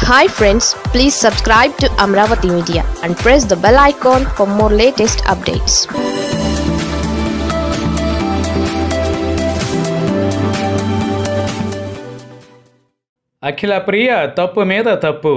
hi friends please subscribe to Amaravati media and press the bell icon for more latest updates Akhila Priya తప్పు మీద తప్పు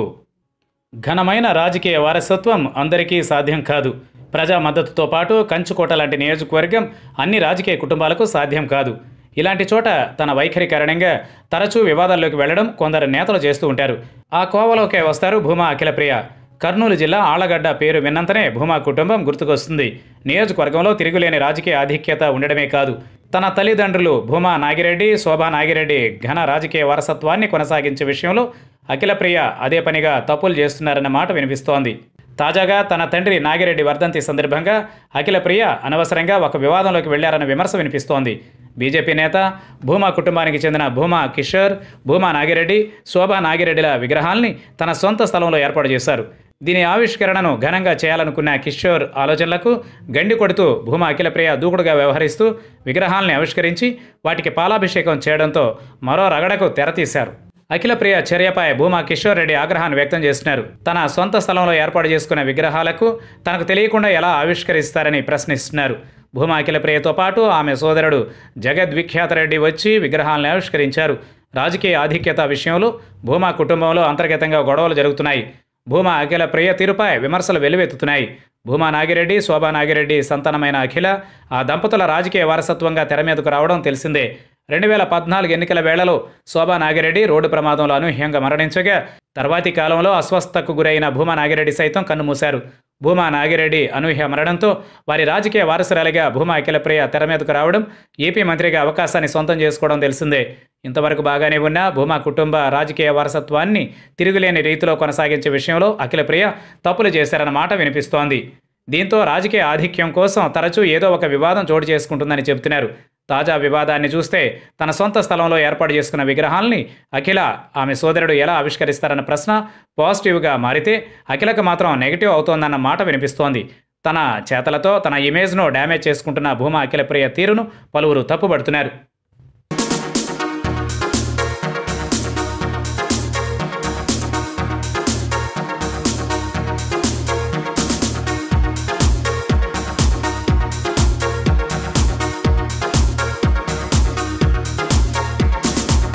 ఘనమైన రాజకీయ వారసత్వం అందరికీ సాధ్యం కాదు ప్రజా మద్దతుతో పాటు కంచుకోట లాంటి నియోజకవర్గం అన్ని రాజకీయ కుటుంబాలకు సాధ్యం కాదు ఇలాంటి చోట తన వైఖరి కారణంగా తరచూ వివాదాల్లోకి వెళ్లడం కొందరు నేతలు చేస్తూ ఉంటారు ఆ కోవలోకే వస్తారు భూమా అఖిలప్రియ కర్నూలు జిల్లా ఆళ్లగడ్డ పేరు విన్నంతనే భూమా కుటుంబం గుర్తుకొస్తుంది నియోజకవర్గంలో తిరుగులేని రాజకీయ ఆధిక్యత ఉండడమే కాదు తన తల్లిదండ్రులు భూమా నాగిరెడ్డి శోభా నాగిరెడ్డి ఘన రాజకీయ వారసత్వాన్ని కొనసాగించే విషయంలో అఖిలప్రియ అదే పనిగా తప్పులు చేస్తున్నారన్న మాట వినిపిస్తోంది తాజాగా తన తండ్రి నాగిరెడ్డి వర్ధంతి సందర్భంగా అఖిలప్రియ అనవసరంగా ఒక వివాదంలోకి వెళ్లారన్న విమర్శ వినిపిస్తోంది బీజేపీ నేత భూమా కుటుంబానికి చెందిన భూమా కిషోర్ భూమా నాగిరెడ్డి శోభా నాగిరెడ్డిల విగ్రహాల్ని తన సొంత స్థలంలో ఏర్పాటు చేశారు దీని ఆవిష్కరణను ఘనంగా చేయాలనుకున్న కిషోర్ ఆలోచనలకు గండి కొడుతూ భూమా అఖిలప్రియ దూకుడుగా వ్యవహరిస్తూ విగ్రహాల్ని ఆవిష్కరించి వాటికి పాలాభిషేకం చేయడంతో మరో రగడకు తెరతీశారు అఖిలప్రియ చర్యపై భూమా కిషోర్ రెడ్డి ఆగ్రహాన్ని వ్యక్తం చేస్తున్నారు తన సొంత స్థలంలో ఏర్పాటు చేసుకున్న విగ్రహాలకు తనకు తెలియకుండా ఎలా ఆవిష్కరిస్తారని ప్రశ్నిస్తున్నారు భూమా అఖిలప్రియతో పాటు ఆమె సోదరుడు జగద్విఖ్యాత రెడ్డి వచ్చి విగ్రహాలను ఆవిష్కరించారు రాజకీయ ఆధిక్యత విషయంలో భూమా కుటుంబంలో అంతర్గతంగా గొడవలు జరుగుతున్నాయి భూమా అఖిల ప్రియ తీరుపై విమర్శలు వెల్లువెత్తుతున్నాయి భూమా నాగిరెడ్డి శోభా నాగిరెడ్డి సంతానమైన అఖిల ఆ దంపతుల రాజకీయ వారసత్వంగా తెర మీదకు రావడం తెలిసిందే రెండు వేల పద్నాలుగు ఎన్నికల వేళలో శోభా నాగిరెడ్డి రోడ్డు ప్రమాదంలో అనూహ్యంగా మరణించగా తర్వాతి కాలంలో అస్వస్థకు గురైన భూమా నాగిరెడ్డి సైతం కన్నుమూశారు భూమా నాగిరెడ్డి అనూహ్య మరణంతో వారి రాజకీయ వారసురాలిగా భూమా అఖిలప్రియ తెర మీదకు రావడం ఏపీ మంత్రిగా అవకాశాన్ని సొంతం చేసుకోవడం తెలిసిందే ఇంతవరకు బాగానే ఉన్న భూమా కుటుంబ రాజకీయ వారసత్వాన్ని తిరుగులేని రీతిలో కొనసాగించే విషయంలో అఖిలప్రియ తప్పులు చేశారన్న మాట వినిపిస్తోంది దీంతో రాజకీయ ఆధిక్యం కోసం తరచూ ఏదో ఒక వివాదం చోటు చేసుకుంటుందని చెబుతున్నారు తాజా వివాదాన్ని చూస్తే తన సొంత స్థలంలో ఏర్పాటు చేసుకున్న విగ్రహాల్ని అఖిల ఆమె సోదరుడు ఎలా ఆవిష్కరిస్తారన్న ప్రశ్న పాజిటివ్గా మారితే అఖిలకు మాత్రం నెగిటివ్ అవుతోందన్న మాట వినిపిస్తోంది తన చేతలతో తన ఇమేజ్ను డ్యామేజ్ చేసుకుంటున్న భూమా అఖిలప్రియ తీరును పలువురు తప్పుపడుతున్నారు